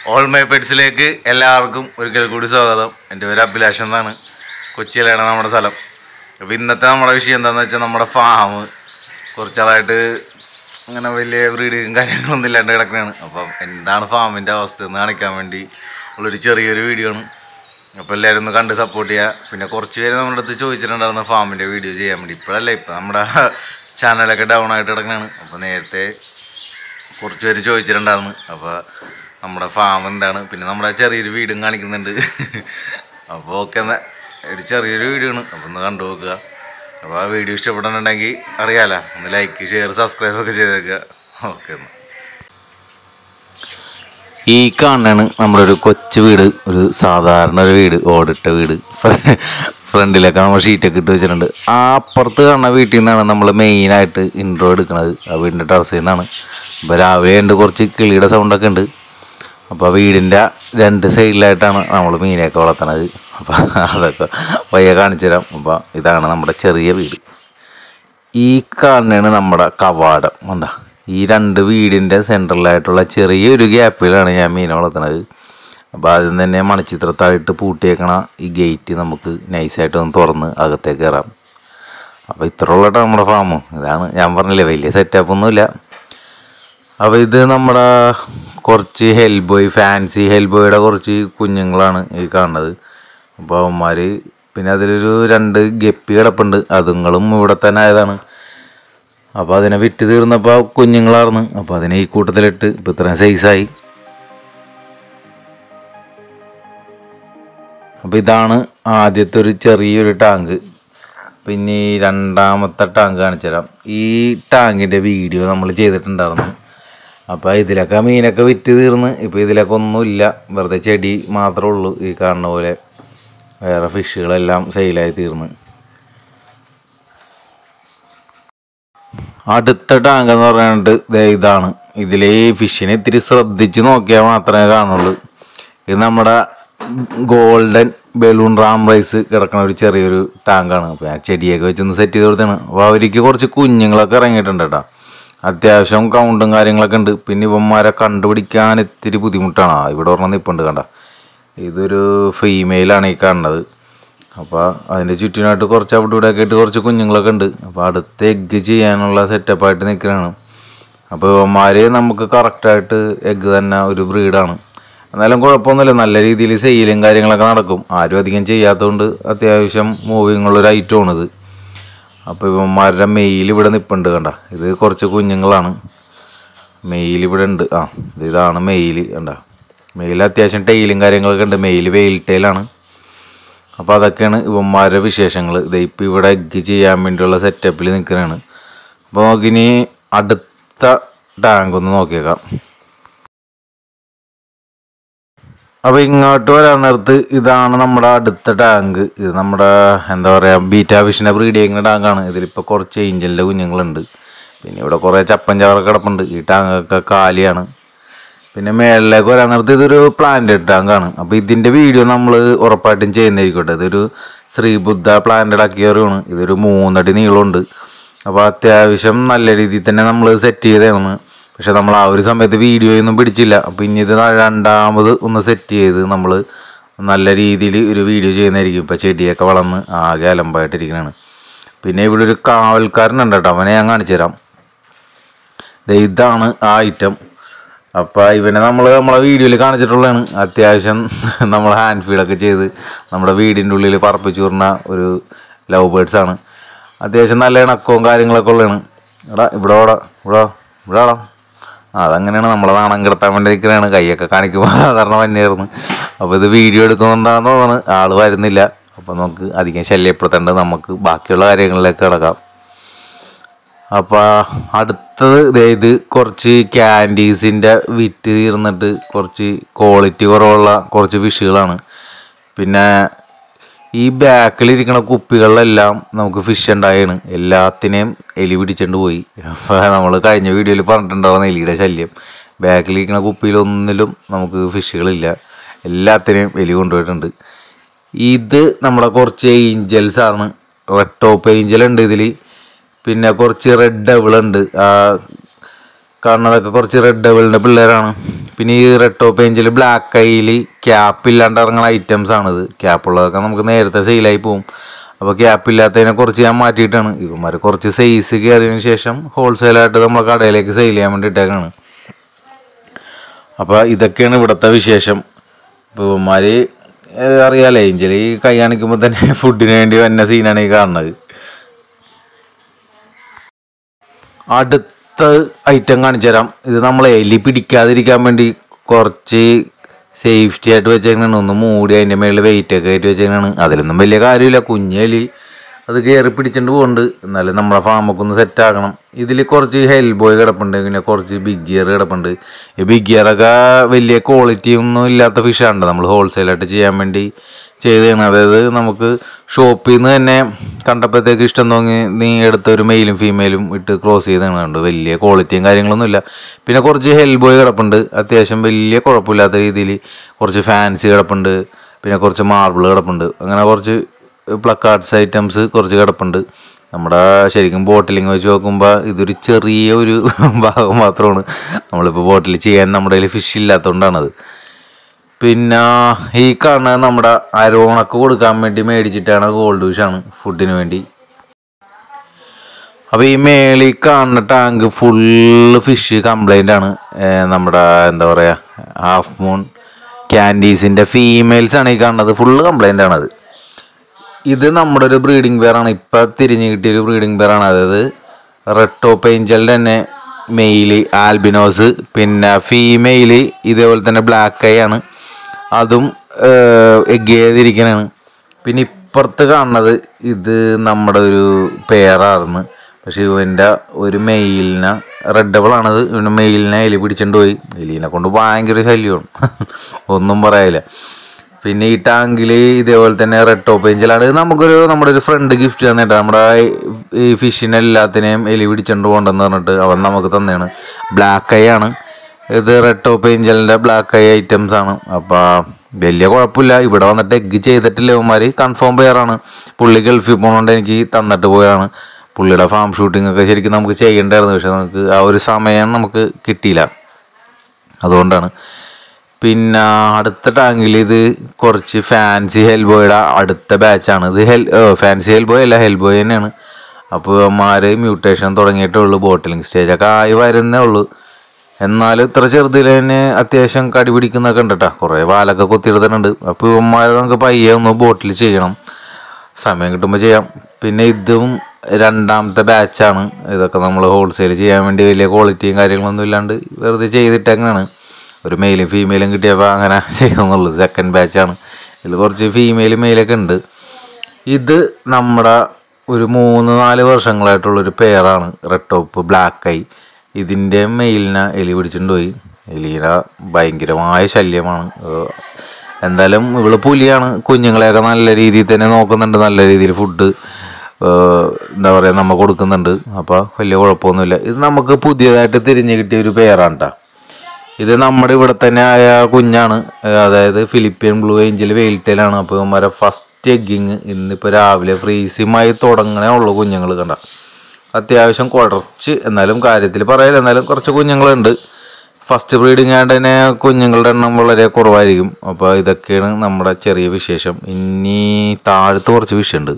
all my പെറ്റ്സിലേക്ക് എല്ലാവർക്കും ഒരിക്കൽ കൂടി സ്വാഗതം എൻ്റെ പേര് അഭിലാഷ് എന്നാണ് കൊച്ചിയിലാണ് നമ്മുടെ സ്ഥലം അപ്പോൾ ഇന്നത്തെ നമ്മുടെ വിഷയം എന്താണെന്ന് വെച്ചാൽ നമ്മുടെ ഫാം കുറച്ചാളായിട്ട് അങ്ങനെ വലിയ ബ്രീഡിങ്ങും കാര്യങ്ങളൊന്നും ഇല്ലാണ്ട് കിടക്കുകയാണ് അപ്പം എന്താണ് ഫാമിൻ്റെ അവസ്ഥ എന്ന് കാണിക്കാൻ വേണ്ടി ഉള്ളൊരു ചെറിയൊരു വീഡിയോ ആണ് അപ്പോൾ എല്ലാവരും ഒന്ന് കണ്ട് സപ്പോർട്ട് ചെയ്യുക പിന്നെ കുറച്ച് പേര് നമ്മുടെ അടുത്ത് ചോദിച്ചിട്ടുണ്ടായിരുന്നു ഫാമിൻ്റെ വീഡിയോ ചെയ്യാൻ വേണ്ടി ഇപ്പോഴല്ല ഇപ്പം നമ്മുടെ ചാനലൊക്കെ ഡൗൺ ആയിട്ട് കിടക്കുകയാണ് അപ്പോൾ നേരത്തെ കുറച്ച് പേര് ചോദിച്ചിട്ടുണ്ടായിരുന്നു അപ്പോൾ നമ്മുടെ ഫാം എന്താണ് പിന്നെ നമ്മുടെ ചെറിയൊരു വീടും കാണിക്കുന്നുണ്ട് അപ്പോൾ ഓക്കെ എന്നാൽ ഒരു ചെറിയൊരു വീഡിയോ ആണ് അപ്പോൾ ഒന്ന് കണ്ടു നോക്കുക അപ്പോൾ ആ വീഡിയോ ഇഷ്ടപ്പെടുന്നുണ്ടെങ്കിൽ അറിയാലോ ഒന്ന് ലൈക്ക് ഷെയർ സബ്സ്ക്രൈബ് ഒക്കെ ചെയ്തേക്കുക ഓക്കെ എന്നാൽ ഈ കാണാണ് നമ്മുടെ ഒരു കൊച്ചു വീട് ഒരു സാധാരണ ഒരു വീട് ഓടിട്ട വീട് ഫ്രണ്ടിലൊക്കെ നമ്മൾ ഷീറ്റൊക്കെ ഇട്ട് വെച്ചിട്ടുണ്ട് ആ അപ്പുറത്ത് കാണുന്ന വീട്ടിൽ നിന്നാണ് നമ്മൾ മെയിനായിട്ട് ഇൻട്രോ എടുക്കുന്നത് ആ വീടിൻ്റെ ടെറസിൽ നിന്നാണ് അപ്പോൾ രാവിലെ ഉണ്ട് കുറച്ച് കിളിയുടെ സൗണ്ടൊക്കെ ഉണ്ട് അപ്പോൾ വീടിൻ്റെ രണ്ട് സൈഡിലായിട്ടാണ് നമ്മൾ മീനെയൊക്കെ വളർത്തണത് അപ്പോൾ അതൊക്കെ പയ്യെ കാണിച്ചു തരാം അപ്പോൾ ഇതാണ് നമ്മുടെ ചെറിയ വീട് ഈ കാണുന്നതാണ് നമ്മുടെ കവാടം എന്താ ഈ രണ്ട് വീടിൻ്റെ സെൻട്രലായിട്ടുള്ള ചെറിയൊരു ഗ്യാപ്പിലാണ് ഞാൻ മീൻ വളർത്തുന്നത് അപ്പോൾ ആദ്യം തന്നെ മണിച്ചിത്രത്താഴിട്ട് പൂട്ടിയേക്കണ ഈ ഗേറ്റ് നമുക്ക് നൈസായിട്ട് ഒന്ന് തുറന്ന് അകത്തേക്ക് കയറാം അപ്പോൾ ഇത്ര ഉള്ളട്ടോ നമ്മുടെ ഫാം ഇതാണ് ഞാൻ പറഞ്ഞില്ലേ വലിയ സെറ്റപ്പൊന്നുമില്ല അപ്പോൾ ഇത് നമ്മുടെ കുറച്ച് ഹെൽബോയ് ഫാൻസി ഹെൽബോയുടെ കുറച്ച് കുഞ്ഞുങ്ങളാണ് ഈ കാണുന്നത് അപ്പോൾ അവന്മാർ പിന്നെ അതിലൊരു രണ്ട് ഗപ്പി കിടപ്പുണ്ട് അതുങ്ങളും ഇവിടെ തന്നെ ആയതാണ് അപ്പോൾ അതിനെ വിറ്റ് തീർന്നപ്പോൾ കുഞ്ഞുങ്ങളായിരുന്നു അപ്പോൾ അതിനെ ഈ കൂട്ടത്തിലിട്ട് ഇപ്പോൾ ഇത്രയും സൈസായി അപ്പോൾ ഇതാണ് ആദ്യത്തെ ഒരു ചെറിയൊരു ടാങ്ക് പിന്നെ ഈ രണ്ടാമത്തെ ടാങ്ക് കാണിച്ചു തരാം ഈ ടാങ്കിൻ്റെ വീഡിയോ നമ്മൾ ചെയ്തിട്ടുണ്ടായിരുന്നു അപ്പോൾ ഇതിലൊക്കെ മീനൊക്കെ വിറ്റ് തീർന്ന് ഇപ്പോൾ ഇതിലൊക്കെ ഒന്നുമില്ല വെറുതെ ചെടി മാത്രമേ ഉള്ളൂ ഈ കാണുന്ന പോലെ വേറെ ഫിഷുകളെല്ലാം സെയിലായി തീർന്ന് അടുത്ത ടാങ്ക് എന്ന് പറയുന്നത് ദേ ഇതാണ് ഇതിൽ ഈ ഫിഷിനെ ഇത്തിരി ശ്രദ്ധിച്ച് നോക്കിയാൽ മാത്രമേ കാണുള്ളൂ ഇത് നമ്മുടെ ഗോൾഡൻ ബലൂൺ റാം റൈസ് കിടക്കുന്ന ഒരു ചെറിയൊരു ടാങ്കാണ് അപ്പോൾ ഞാൻ ചെടിയൊക്കെ വെച്ചൊന്ന് സെറ്റ് ചെയ്ത് കൊടുത്താണ് അപ്പോൾ അവർക്ക് കുറച്ച് കുഞ്ഞുങ്ങളൊക്കെ ഇറങ്ങിയിട്ടുണ്ട് കേട്ടോ അത്യാവശ്യം കൗണ്ടും കാര്യങ്ങളൊക്കെ ഉണ്ട് പിന്നെ ഇവന്മാരെ കണ്ടുപിടിക്കാൻ ഇത്തിരി ബുദ്ധിമുട്ടാണ് ആ, ഇവിടെ ഒരെണ്ണം നിൽപ്പുണ്ട് കണ്ട ഇതൊരു ഫീമെയിലാണ് ഈ കാണുന്നത് അപ്പോൾ അതിൻ്റെ ചുറ്റിനായിട്ട് കുറച്ച് അവിടെ ഇവിടെ ഒക്കെ ആയിട്ട് കുറച്ച് കുഞ്ഞുങ്ങളൊക്കെ ഉണ്ട് അപ്പോൾ അടുത്ത് എഗ്ഗ് ചെയ്യാനുള്ള സെറ്റപ്പായിട്ട് നിൽക്കുകയാണ് അപ്പോൾ ഇവന്മാർ നമുക്ക് കറക്റ്റായിട്ട് എഗ്ഗ് തന്നെ ഒരു ബ്രീഡാണ് എന്നാലും കുഴപ്പമൊന്നുമില്ല നല്ല രീതിയിൽ സെയിലും കാര്യങ്ങളൊക്കെ നടക്കും ആരും അധികം ചെയ്യാത്തതുകൊണ്ട് അത്യാവശ്യം മൂവിങ് ഉള്ളൊരു ഐറ്റമാണിത് അപ്പോൾ ഇവന്മാരുടെ മെയിൽ ഇവിടെ നിൽപ്പുണ്ട് കണ്ട ഇത് കുറച്ച് കുഞ്ഞുങ്ങളാണ് മെയിൽ ഇവിടെ ഉണ്ട് ആ ഇത് ഇതാണ് മെയിൽ കണ്ട മെയിൽ അത്യാവശ്യം ടൈലും കാര്യങ്ങളൊക്കെ ഉണ്ട് മെയിൽ വെയിൽ ടൈലാണ് അപ്പോൾ അതൊക്കെയാണ് ഇവന്മാരുടെ വിശേഷങ്ങൾ ഇത് ഇപ്പോൾ ഇവിടെ എഗ്ഗ് ചെയ്യാൻ വേണ്ടിയുള്ള സെറ്റപ്പിൽ നിൽക്കുന്നതാണ് അപ്പോൾ നമുക്കിനി അടുത്ത ടാങ്ക് ഒന്ന് നോക്കിയേക്കാം അപ്പോൾ ഇങ്ങോട്ട് വരാൻ നേരത്ത് ഇതാണ് നമ്മുടെ അടുത്ത ടാങ്ക് ഇത് നമ്മുടെ എന്താ പറയുക ബീറ്റാ ഫിഷിനെ ബ്രീഡ് ചെയ്യുന്ന ടാങ്കാണ് ഇതിലിപ്പോൾ കുറച്ച് ഏഞ്ചലിൻ്റെ കുഞ്ഞുങ്ങളുണ്ട് പിന്നെ ഇവിടെ കുറേ ചപ്പൻ ചവറൊക്കെ കിടപ്പുണ്ട് ഈ ടാങ്കൊക്കെ കാലിയാണ് പിന്നെ മേളിലേക്ക് വരാൻ നേരത്ത് ഇതൊരു പ്ലാന്റഡ് ടാങ്കാണ് അപ്പോൾ ഇതിൻ്റെ വീഡിയോ നമ്മൾ ഉറപ്പായിട്ടും ചെയ്യുന്നതായിരിക്കട്ടെ ഇതൊരു ശ്രീബുദ്ധ പ്ലാന്റഡ് അക്വേറിയമാണ് ഇതൊരു മൂന്നടി നീളമുണ്ട് അപ്പോൾ അത്യാവശ്യം നല്ല രീതിയിൽ തന്നെ നമ്മൾ സെറ്റ് ചെയ്തതാണ് പക്ഷെ നമ്മൾ ആ ഒരു സമയത്ത് വീഡിയോ ഒന്നും പിടിച്ചില്ല അപ്പോൾ ഇനി ഇത് രണ്ടാമത് ഒന്ന് സെറ്റ് ചെയ്ത് നമ്മൾ നല്ല രീതിയിൽ ഒരു വീഡിയോ ചെയ്യുന്നതായിരിക്കും ഇപ്പോൾ ചെടിയൊക്കെ വളർന്ന് ആകെ അലമ്പായിട്ടിരിക്കുന്നതാണ് പിന്നെ ഇവിടെ ഒരു കാവൽക്കാരനുണ്ട് കേട്ടോ അവനെ ഞാൻ കാണിച്ചു തരാം ദേ ഇതാണ് ആ ഐറ്റം അപ്പോൾ ഇവനെ നമ്മൾ നമ്മളെ വീഡിയോയിൽ കാണിച്ചിട്ടുള്ളതാണ് അത്യാവശ്യം നമ്മൾ ഹാൻഡ് ഫീഡൊക്കെ ചെയ്ത് നമ്മുടെ വീടിൻ്റെ ഉള്ളിൽ പറപ്പിച്ചു വിടുന്ന ഒരു ലവ് ബേർഡ്സ് ആണ് അത്യാവശ്യം നല്ല ഇണക്കവും കാര്യങ്ങളൊക്കെ ഉള്ളതാണ് എടാ ഇവിടെ ഓടാ ഇവിടെ ഇവിടെ ഓടാ ആ അതങ്ങനെയാണ് നമ്മളെ നാണം കിടത്താൻ വേണ്ടി നിൽക്കുന്നതാണ് കൈയൊക്കെ കാണിക്കുമ്പോൾ സാധാരണ തന്നെയായിരുന്നു അപ്പോൾ ഇത് വീഡിയോ എടുക്കുന്നുണ്ടാന്ന് തോന്നുന്നു ആൾ വരുന്നില്ല അപ്പോൾ നമുക്ക് അധികം ശല്യപ്പെടുത്തേണ്ടത് നമുക്ക് ബാക്കിയുള്ള കാര്യങ്ങളിലേക്ക് കിടക്കാം അപ്പോൾ അടുത്തത് ദേ ഇത് കുറച്ച് ക്യാൻഡീസിൻ്റെ വിറ്റ് തീർന്നിട്ട് കുറച്ച് ക്വാളിറ്റി കുറവുള്ള കുറച്ച് ഫിഷുകളാണ് പിന്നെ ഈ ബാക്കിലിരിക്കുന്ന കുപ്പികളിലെല്ലാം നമുക്ക് ഫിഷ് ഉണ്ടായാണ് എല്ലാത്തിനെയും എലി പിടിച്ചുകൊണ്ട് പോയി അപ്പോൾ നമ്മൾ കഴിഞ്ഞ വീഡിയോയിൽ പറഞ്ഞിട്ടുണ്ടാവുന്ന എലിയുടെ ശല്യം ബാക്കിലിരിക്കുന്ന കുപ്പിയിലൊന്നിലും നമുക്ക് ഫിഷുകളില്ല എല്ലാത്തിനെയും എലി കൊണ്ടുപോയിട്ടുണ്ട് ഇത് നമ്മുടെ കുറച്ച് ഏഞ്ചൽസ് ആണ് റെഡ് ടോപ്പ് ഏഞ്ചൽ ഉണ്ട് ഇതിൽ പിന്നെ കുറച്ച് റെഡ് ഡബിൾ ഉണ്ട് ആ കാണുന്നതൊക്കെ കുറച്ച് റെഡ് ഡബിളിൻ്റെ പിള്ളേരാണ് പിന്നെ ഈ റെഡ് ടോപ്പ് ഏഞ്ചിൽ ബ്ലാക്ക് കൈയിൽ ക്യാപ്പ് ഇല്ലാണ്ട് ഇറങ്ങുന്ന ഐറ്റംസ് ആണിത് ക്യാപ്പ് ഉള്ളതൊക്കെ നമുക്ക് നേരത്തെ സെയിലായി പോകും അപ്പോൾ ക്യാപ്പ് ഇല്ലാത്തതിനെ കുറച്ച് ഞാൻ മാറ്റിയിട്ടാണ് ഇവന്മാർ കുറച്ച് സൈസ് കയറിയതിന് ശേഷം ഹോൾസെയിലായിട്ട് നമ്മളെ കടയിലേക്ക് സെയിൽ ചെയ്യാൻ വേണ്ടി ഇട്ടേക്കാണ് അപ്പോൾ ഇതൊക്കെയാണ് ഇവിടുത്തെ വിശേഷം ഇപ്പോൾ ഇവന്മാർ അറിയാലേ ഏഞ്ചൽ ഈ കൈ കാണിക്കുമ്പോൾ തന്നെ ഫുഡിന് വേണ്ടി വന്ന സീനാണ് ഈ കാണുന്നത് അടുത്ത ഐറ്റം കാണിച്ചു തരാം ഇത് നമ്മൾ എലി പിടിക്കാതിരിക്കാൻ വേണ്ടി കുറച്ച് സേഫ്റ്റി ആയിട്ട് വെച്ചേക്കണാണ് ഒന്ന് മൂടി അതിൻ്റെ മേളിൽ വെയിറ്റ് ഒക്കെ ആയിട്ട് വെച്ചേക്കണാണ് അതിലൊന്നും വലിയ കാര്യമില്ല കുഞ്ഞെലി അത് കയറി പിടിച്ചിട്ട് പോകുന്നുണ്ട് എന്നാലും നമ്മളെ ഫാമൊക്കെ ഒന്ന് സെറ്റ് ആക്കണം ഇതിൽ കുറച്ച് ഹെൽ ബോയ് കിടപ്പുണ്ട് പിന്നെ കുറച്ച് ബിഗ് ഗിയർ കിടപ്പുണ്ട് ഈ ബിഗ് ഗിയറൊക്കെ വലിയ ക്വാളിറ്റി ഒന്നും ഇല്ലാത്ത ഫിഷാണ് നമ്മൾ ഹോൾസെയിലായിട്ട് ചെയ്യാൻ വേണ്ടി ചെയ്തതാണ് അതായത് നമുക്ക് ഷോപ്പിൽ നിന്ന് തന്നെ കണ്ടപ്പോഴത്തേക്ക് ഇഷ്ടം തോന്നി നീ എടുത്ത ഒരു മെയിലും ഫീമെയിലും ഇട്ട് ക്രോസ് ചെയ്തതുകൊണ്ട് വലിയ ക്വാളിറ്റിയും കാര്യങ്ങളൊന്നും ഇല്ല പിന്നെ കുറച്ച് ഹെൽ ബോയ് കിടപ്പുണ്ട് അത്യാവശ്യം വലിയ കുഴപ്പമില്ലാത്ത രീതിയിൽ കുറച്ച് ഫാൻസി കിടപ്പുണ്ട് പിന്നെ കുറച്ച് മാർബിൾ കിടപ്പുണ്ട് അങ്ങനെ കുറച്ച് പ്ലക്കാർഡ്സ് ഐറ്റംസ് കുറച്ച് കിടപ്പുണ്ട് നമ്മുടെ ശരിക്കും ബോട്ടിലിങ് വെച്ച് നോക്കുമ്പോൾ ഇതൊരു ചെറിയ ഒരു ഭാഗം മാത്രമാണ് നമ്മളിപ്പോൾ ബോട്ടിൽ ചെയ്യാൻ നമ്മുടെ കയ്യിൽ ഫിഷ് ഇല്ലാത്തതുകൊണ്ടാണത് പിന്നെ ഈ കാണുന്നത് നമ്മുടെ അരോണക്ക് കൊടുക്കാൻ വേണ്ടി മേടിച്ചിട്ടാണ് ഗോൾഡ് ഫിഷാണ് ഫുഡിന് വേണ്ടി അപ്പോൾ ഈ മേളിൽ കാണുന്ന ടാങ്ക് ഫുള്ള് ഫിഷ് കംപ്ലൈൻ്റ് ആണ് ഏർ നമ്മുടെ എന്താ പറയുക ഹാഫ് മൂൺ ക്യാൻഡീസിൻ്റെ ഫീമെയിൽസ് ആണ് ഈ കാണുന്നത് ഫുള്ള് കംപ്ലൈൻ്റ് ആണത് ഇത് നമ്മുടെ ഒരു ബ്രീഡിംഗ് പെയറാണ് ഇപ്പം തിരിഞ്ഞ് കിട്ടിയൊരു ബ്രീഡിംഗ് പെയറാണ് അതായത് റെട്ടോ പേഞ്ചലിൻ്റെ തന്നെ മെയില് ആൽബിനോസ് പിന്നെ ഫീമെയില് ഇതേപോലെ തന്നെ ബ്ലാക്ക് ഐ ആണ് അതും എഗ് ചെയ്തിരിക്കണാണ് പിന്നെ ഇപ്പുറത്ത് കാണുന്നത് ഇത് നമ്മുടെ ഒരു പെയറായിരുന്നു പക്ഷെ ഇവൻ്റെ ഒരു മെയിലിനെ റെഡ് ഡബിൾ ആണത് ഇവൻ്റെ മെയിലിനെ എലി പിടിച്ചിട്ട് പോയി എലീനെ കൊണ്ട് ഭയങ്കര ശല്യമാണ് ഒന്നും പറയാനില്ല പിന്നെ ഈ ടാങ്കിൽ ഇതേപോലെ തന്നെ റെഡ് ടോപ്പ് ഏഞ്ചലാണ് ഇത് നമുക്കൊരു നമ്മുടെ ഒരു ഫ്രണ്ട് ഗിഫ്റ്റ് തന്നിട്ട് നമ്മുടെ ഈ ഫിഷിനെ എല്ലാത്തിനെയും എലി പിടിച്ചോണ്ട് പോകണ്ടെന്ന് പറഞ്ഞിട്ട് അവൻ നമുക്ക് തന്നെയാണ് ബ്ലാക്ക് ഐ ആണ് ഇത് റെഡ് ടോപ്പ് ഏഞ്ചലിൻ്റെ ബ്ലാക്ക് ഐ ഐറ്റംസ് ആണ് അപ്പോൾ വലിയ കുഴപ്പമില്ല ഇവിടെ വന്നിട്ട് എഗ് ചെയ്തിട്ടില്ല ഇവന്മാർ കൺഫേം പെയറാണ് പുള്ളി ഗൾഫിൽ പോകുന്നതുകൊണ്ട് എനിക്ക് തന്നിട്ട് പോയതാണ് പുള്ളിയുടെ ഫാം ഷൂട്ടിംഗ് ഒക്കെ ശരിക്കും നമുക്ക് ചെയ്യേണ്ടായിരുന്നു പക്ഷെ നമുക്ക് ആ ഒരു സമയം നമുക്ക് കിട്ടിയില്ല അതുകൊണ്ടാണ് പിന്നെ അടുത്ത ടാങ്കിൽ ഇത് കുറച്ച് ഫാൻസി ഹെൽബോയുടെ അടുത്ത ബാച്ചാണ് ഇത് ഹെൽ ഫാൻസി ഹെൽബോയ് അല്ല ഹെൽബോയ് തന്നെയാണ് അപ്പോൾ അമ്മമാർ മ്യൂട്ടേഷൻ തുടങ്ങിയിട്ടേ ഉള്ളൂ ബോട്ടിലിംഗ് സ്റ്റേജൊക്കെ ആയി വരുന്നേ ഉള്ളൂ എന്നാലും ഇത്ര ചെറുതിൽ തന്നെ അത്യാവശ്യം കടി പിടിക്കുന്നൊക്കെ ഉണ്ട് കേട്ടോ കുറേ വാലൊക്കെ കൊത്തിയെടുത്തിട്ടുണ്ട് അപ്പോൾ ഇവന്മാർ നമുക്ക് പയ്യെ ഒന്ന് ബോട്ടിൽ ചെയ്യണം സമയം കിട്ടുമ്പോൾ ചെയ്യാം പിന്നെ ഇതും രണ്ടാമത്തെ ബാച്ചാണ് ഇതൊക്കെ നമ്മൾ ഹോൾസെയിൽ ചെയ്യാൻ വേണ്ടി വലിയ ക്വാളിറ്റിയും കാര്യങ്ങളൊന്നും ഇല്ലാണ്ട് വെറുതെ ചെയ്തിട്ടങ്ങനെയാണ് ഒരു മെയിലും ഫീമെയിലും കിട്ടിയപ്പോൾ അങ്ങനെ ചെയ്യുന്നുള്ളൂ സെക്കൻഡ് ബാച്ചാണ് ഇതിൽ കുറച്ച് ഫീമെയിലും മെയിലൊക്കെ ഉണ്ട് ഇത് നമ്മുടെ ഒരു മൂന്ന് നാല് വർഷങ്ങളായിട്ടുള്ളൊരു പെയറാണ് റെഡ് ടോപ്പ് ബ്ലാക്ക് ഐ ഇതിൻ്റെ മെയിലിനെ എലി പിടിച്ചിട്ട് പോയി എലിയുടെ ഭയങ്കരമായ ശല്യമാണ് ഏർ എന്തായാലും ഇവള് പുലിയാണ് കുഞ്ഞുങ്ങളെയൊക്കെ നല്ല രീതിയിൽ തന്നെ നോക്കുന്നുണ്ട് നല്ല രീതിയിൽ ഫുഡ് എന്താ പറയുക നമ്മൾ കൊടുക്കുന്നുണ്ട് അപ്പോൾ വലിയ കുഴപ്പമൊന്നുമില്ല ഇത് നമുക്ക് പുതിയതായിട്ട് തിരിഞ്ഞു കിട്ടിയ ഒരു പെയറാണ് കേട്ടോ ഇത് നമ്മുടെ ഇവിടെ തന്നെ ആയ കുഞ്ഞാണ് ഏർ അതായത് ഫിലിപ്പിയൻ ബ്ലൂ ഏഞ്ചൽ വെയിൽറ്റയിലാണ് അപ്പോൾ ഇവന്മാരെ ഫസ്റ്റ് എഗ്ഗിങ് ഇന്നിപ്പോൾ രാവിലെ ഫ്രീസിമായി തുടങ്ങണേ ഉള്ളൂ കുഞ്ഞുങ്ങൾ കണ്ട അത്യാവശ്യം കുറച്ച് എന്നാലും കാര്യത്തിൽ പറയാൻ എന്നാലും കുറച്ച് കുഞ്ഞുങ്ങളുണ്ട് ഫസ്റ്റ് ബ്രീഡിങ് ആയിട്ട് തന്നെ കുഞ്ഞുങ്ങളുടെ എണ്ണം വളരെ കുറവായിരിക്കും അപ്പോൾ ഇതൊക്കെയാണ് നമ്മുടെ ചെറിയ വിശേഷം ഇനി താഴത്ത് കുറച്ച് വിഷയമുണ്ട്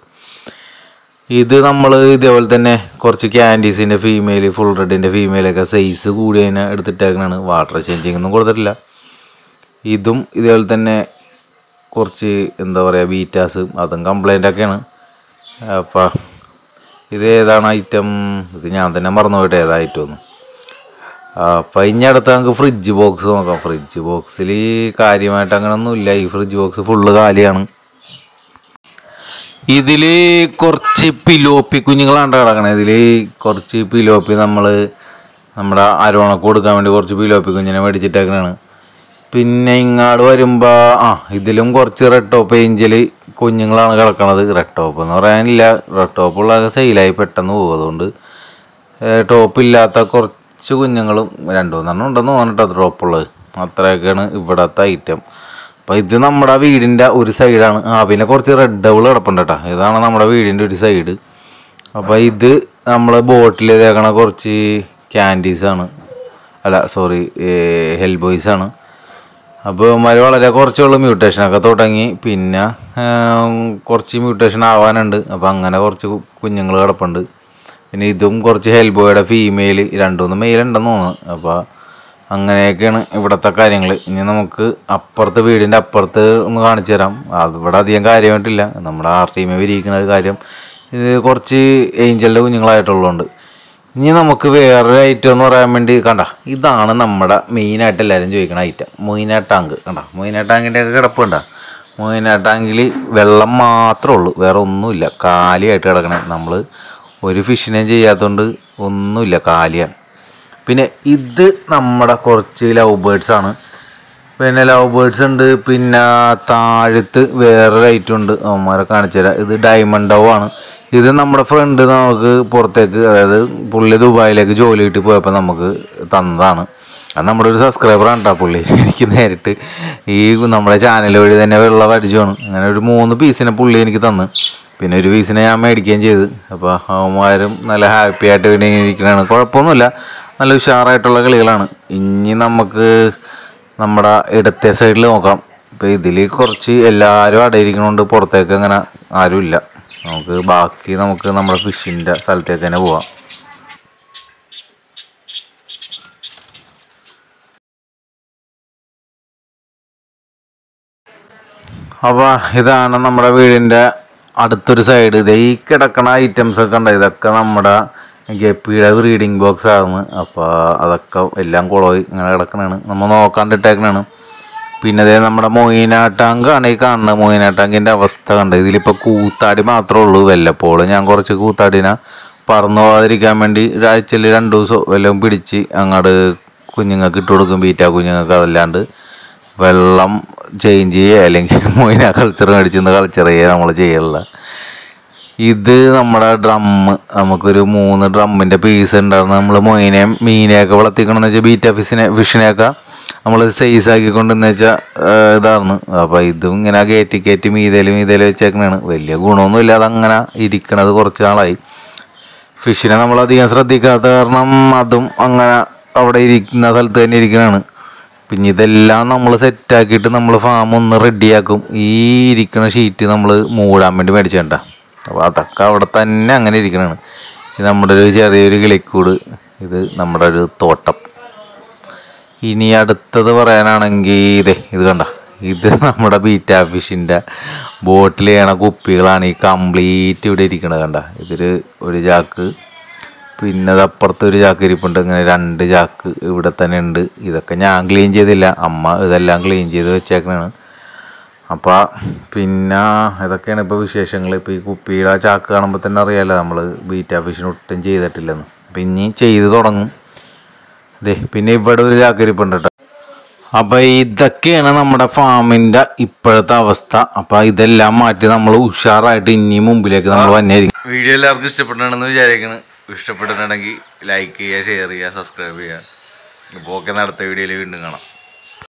ഇത് നമ്മൾ ഇതേപോലെ തന്നെ കുറച്ച് ക്യാൻഡീസിൻ്റെ ഫീമെയിൽ ഫുൾ റെഡിൻ്റെ ഫീമെയിലൊക്കെ സൈസ് കൂടിയതിനെ എടുത്തിട്ടേക്കണാണ് വാട്ടർ ചേഞ്ചിങ് ഒന്നും കൊടുത്തിട്ടില്ല ഇതും ഇതേപോലെ തന്നെ കുറച്ച് എന്താ പറയുക ബീറ്റാസ് അതും കംപ്ലൈൻ്റ് ഒക്കെയാണ് അപ്പം ഇത് ഏതാണ് ഐറ്റം ഇത് ഞാൻ തന്നെ മറന്നു പോയിട്ട് ഏതാ ഐറ്റം ഒന്ന് അപ്പം ഇനി അടുത്ത് നമുക്ക് ഫ്രിഡ്ജ് ബോക്സ് നോക്കാം ഫ്രിഡ്ജ് ബോക്സിൽ കാര്യമായിട്ട് അങ്ങനെയൊന്നും ഇല്ല ഈ ഫ്രിഡ്ജ് ബോക്സ് ഫുള്ള് കാലിയാണ് ഇതിൽ കുറച്ച് പിലോപ്പി കുഞ്ഞുങ്ങളാണ് കിടക്കണത് ഇതിൽ കുറച്ച് പിലോപ്പി നമ്മൾ നമ്മുടെ അരോണക്ക് കൊടുക്കാൻ വേണ്ടി കുറച്ച് പിലോപ്പി കുഞ്ഞിനെ മേടിച്ചിട്ടേക്കണാണ് പിന്നെ ഇങ്ങാട് വരുമ്പോൾ ആ ഇതിലും കുറച്ച് റെഡ് ടോപ്പ് ഏഞ്ചൽ കുഞ്ഞുങ്ങളാണ് കിടക്കണത് റെഡ് ടോപ്പ് എന്ന് പറയാനില്ല റെഡ് ടോപ്പുള്ള സെയിലായി പെട്ടെന്ന് പോകും അതുകൊണ്ട് ടോപ്പ് ഇല്ലാത്ത കുറച്ച് കുഞ്ഞുങ്ങളും രണ്ടു മൂന്നെണ്ണം ഉണ്ടെന്ന് തോന്നിട്ടോ ടോപ്പുള്ളത് അത്രയൊക്കെയാണ് ഇവിടത്തെ ഐറ്റം അപ്പോൾ ഇത് നമ്മുടെ വീടിൻ്റെ ഒരു സൈഡാണ് ആ പിന്നെ കുറച്ച് റെഡ് ഡബിൾ കിടപ്പുണ്ട് കേട്ടോ ഇതാണ് നമ്മുടെ വീടിൻ്റെ ഒരു സൈഡ് അപ്പോൾ ഇത് നമ്മൾ ബോട്ടിൽ ഇതേക്കണ കുറച്ച് ക്യാൻഡീസാണ് അല്ല സോറി ഹെൽ ബോയ്സ് ആണ് അപ്പോൾ ഇവന്മാർ വളരെ കുറച്ചുള്ള മ്യൂട്ടേഷനൊക്കെ തുടങ്ങി പിന്നെ ആ, കുറച്ച് മ്യൂട്ടേഷൻ ആവാനുണ്ട് അപ്പോൾ അങ്ങനെ കുറച്ച് കുഞ്ഞുങ്ങൾ കിടപ്പുണ്ട് പിന്നെ ഇതും കുറച്ച് ഹെൽബോയുടെ ഫീമെയിൽ രണ്ടുമൂന്ന് മെയിൽ ഉണ്ടെന്ന് തോന്നുന്നു അപ്പോൾ അങ്ങനെയൊക്കെയാണ് ഇവിടുത്തെ കാര്യങ്ങൾ ഇനി നമുക്ക് അപ്പുറത്ത് വീടിൻ്റെ അപ്പുറത്ത് ഒന്ന് കാണിച്ചു തരാം അത് ഇവിടെ അധികം കാര്യമായിട്ടില്ല നമ്മുടെ ആർ ടീമെ വിരിയിക്കുന്ന ഒരു കാര്യം ഇത് കുറച്ച് ഏഞ്ചലിൻ്റെ കുഞ്ഞുങ്ങളായിട്ടുള്ളതുകൊണ്ട് ഇനി നമുക്ക് വേറൊരു ഐറ്റം എന്ന് പറയാൻ വേണ്ടി കണ്ട ഇതാണ് നമ്മുടെ മെയിനായിട്ട് എല്ലാവരും ചോദിക്കുന്ന ഐറ്റം മൊയിന ടാങ്ക് കണ്ട മൊയിന ടാങ്കിൻ്റെ ഒക്കെ കിടപ്പുണ്ട മൊയിന ടാങ്കിൽ വെള്ളം മാത്രമേ ഉള്ളൂ വേറെ ഒന്നുമില്ല കാലിയായിട്ട് കിടക്കണേ നമ്മൾ ഒരു ഫിഷിനെയും ചെയ്യാത്തതുകൊണ്ട് ഒന്നുമില്ല കാലിയാണ് പിന്നെ ഇത് നമ്മുടെ കുറച്ച് ലവ് ബേർഡ്സ് ആണ് പിന്നെ ലവ് ബേർഡ്സ് ഉണ്ട് പിന്നെ താഴത്ത് വേറൊരു ഐറ്റം ഉണ്ട് അവന്മാരെ കാണിച്ചു തരാം ഇത് ഡയമണ്ട് ഡവ് ആണ് ഇത് നമ്മുടെ ഫ്രണ്ട് നമുക്ക് പുറത്തേക്ക് അതായത് പുള്ളി ദുബായിലേക്ക് ജോലി കിട്ടി പോയപ്പോൾ നമുക്ക് തന്നതാണ് അത് നമ്മുടെ ഒരു സബ്സ്ക്രൈബറാണ് കേട്ടോ പുള്ളി എനിക്ക് നേരിട്ട് ഈ നമ്മുടെ ചാനൽ വഴി തന്നെ വെള്ള പരിചയമാണ് അങ്ങനെ ഒരു മൂന്ന് പീസിനെ പുള്ളി എനിക്ക് തന്ന് പിന്നെ ഒരു പീസിനെ ഞാൻ മേടിക്കുകയും ചെയ്ത് അപ്പോൾ അവന്മാരും നല്ല ഹാപ്പി ആയിട്ട് പിന്നെ ഇരിക്കണതാണ് കുഴപ്പമൊന്നുമില്ല നല്ല ഉഷാറായിട്ടുള്ള കളികളാണ് ഇനി നമുക്ക് നമ്മുടെ ഇടത്തെ സൈഡിൽ നോക്കാം ഇപ്പോൾ ഇതിൽ കുറച്ച് എല്ലാവരും അടയിരിക്കണോണ്ട് പുറത്തേക്ക് അങ്ങനെ ആരുമില്ല നമുക്ക് ബാക്കി നമുക്ക് നമ്മുടെ ഫിഷിൻ്റെ സ്ഥലത്തേക്ക് തന്നെ പോവാം അപ്പോൾ ഇതാണ് നമ്മുടെ വീടിൻ്റെ അടുത്തൊരു സൈഡ് ഇത് ഈ കിടക്കണ ഐറ്റംസ് ഒക്കെ ഉണ്ട് ഇതൊക്കെ നമ്മുടെ ഗപ്പിയുടെ ബ്രീഡിംഗ് ബോക്സ് ആണ് അപ്പോൾ അതൊക്കെ എല്ലാം കുളമായി ഇങ്ങനെ കിടക്കണതാണ് നമ്മൾ നോക്കാണ്ടിട്ടേക്കണാണ് പിന്നെ അതേ നമ്മുടെ മൊയിന ടാങ്കാണ് ഈ കാണുന്നത് മൊയിന ടാങ്കിൻ്റെ അവസ്ഥ കണ്ട് ഇതിലിപ്പോൾ കൂത്താടി മാത്രമേ ഉള്ളൂ വല്ലപ്പോഴും ഞാൻ കുറച്ച് കൂത്താടിനെ പറന്നു പോകാതിരിക്കാൻ വേണ്ടി ഒരാഴ്ചയിൽ രണ്ട് ദിവസം വല്ലതും പിടിച്ച് അങ്ങോട്ട് കുഞ്ഞുങ്ങൾക്ക് ഇട്ട് കൊടുക്കും ബീറ്റ കുഞ്ഞുങ്ങൾക്ക് അതല്ലാണ്ട് വെള്ളം ചേഞ്ച് ചെയ്യുക അല്ലെങ്കിൽ മൊയിന കൾച്ചർ മേടിച്ചിരുന്ന കൾച്ചർ ചെയ്യുക നമ്മൾ ചെയ്യലുള്ള ഇത് നമ്മുടെ ഡ്രമ്മ് നമുക്കൊരു മൂന്ന് ഡ്രമ്മിൻ്റെ പീസ് ഉണ്ടായിരുന്നു നമ്മൾ മൊയിനെയും മീനെയൊക്കെ വളർത്തിക്കണമെന്ന് വെച്ചാൽ ബീറ്റ ഫിഷിനെ ഫിഷിനെയൊക്കെ നമ്മൾ സൈസ് ആക്കിക്കൊണ്ടെന്ന് വെച്ചാൽ ഇതായിരുന്നു അപ്പോൾ ഇതും ഇങ്ങനെ കയറ്റി കയറ്റി മീതേലും മീതേലും വെച്ചേക്കണാണ് വലിയ ഗുണമൊന്നും ഇല്ലാതെ അങ്ങനെ ഇരിക്കണത് കുറച്ച് നാളായി ഫിഷിനെ നമ്മൾ അധികം ശ്രദ്ധിക്കാത്ത കാരണം അതും അങ്ങനെ അവിടെ ഇരിക്കുന്ന സ്ഥലത്ത് തന്നെ ഇരിക്കണതാണ് പിന്നെ ഇതെല്ലാം നമ്മൾ സെറ്റാക്കിയിട്ട് നമ്മൾ ഫാം ഒന്ന് റെഡിയാക്കും ഈ ഇരിക്കുന്ന ഷീറ്റ് നമ്മൾ മൂടാൻ വേണ്ടി മേടിച്ചേണ്ട അപ്പോൾ അതൊക്കെ അവിടെ തന്നെ അങ്ങനെ ഇരിക്കണതാണ് ഇത് നമ്മുടെ ഒരു ചെറിയൊരു കിളിക്കൂട് ഇത് നമ്മുടെ ഒരു തോട്ടം ഇനി അടുത്തത് പറയാനാണെങ്കിൽ ഇതേ ഇത് കണ്ട ഇത് നമ്മുടെ ബീറ്റ ഫിഷിൻ്റെ ബോട്ടിൽ ചെയ്യണ കുപ്പികളാണ് ഈ കംപ്ലീറ്റ് ഇവിടെ ഇരിക്കണത് കണ്ട ഇതൊരു ഒരു ചാക്ക് പിന്നെ അത് അപ്പുറത്ത് ഒരു ചാക്ക് ഇരിപ്പുണ്ട് ഇങ്ങനെ രണ്ട് ചാക്ക് ഇവിടെ തന്നെ ഉണ്ട് ഇതൊക്കെ ഞാൻ ക്ലീൻ ചെയ്തില്ല അമ്മ ഇതെല്ലാം ക്ലീൻ ചെയ്ത് വെച്ചേക്കണാണ് അപ്പോൾ പിന്നെ ഇതൊക്കെയാണ് ഇപ്പോൾ വിശേഷങ്ങൾ ഇപ്പോൾ ഈ കുപ്പിയുടെ ആ ചാക്ക് കാണുമ്പോൾ തന്നെ അറിയാമല്ലോ നമ്മൾ ബീറ്റ ഫിഷിന് ഒട്ടും ചെയ്തിട്ടില്ലെന്ന് അപ്പം ഇനി ചെയ്ത് തുടങ്ങും ദേ പിന്നെ ഇവിടെ ഒരു ചാക്കരിപ്പുണ്ട് കേട്ടോ അപ്പൊ ഇതൊക്കെയാണ് നമ്മുടെ ഫാമിന്റെ ഇപ്പോഴത്തെ അവസ്ഥ അപ്പൊ ഇതെല്ലാം മാറ്റി നമ്മൾ ഉഷാറായിട്ട് ഇനി മുമ്പിലേക്ക് നമ്മൾ വന്നേരിക്കും വീഡിയോ എല്ലാവർക്കും ഇഷ്ടപ്പെട്ടാണെന്ന് വിചാരിക്കുന്നു ഇഷ്ടപ്പെട്ടിട്ടുണ്ടെങ്കിൽ ലൈക്ക് ചെയ്യുക ഷെയർ ചെയ്യുക സബ്സ്ക്രൈബ് ചെയ്യുക ഇപ്പോൾ ഓക്കെ അടുത്ത വീഡിയോയിൽ വീണ്ടും കാണാം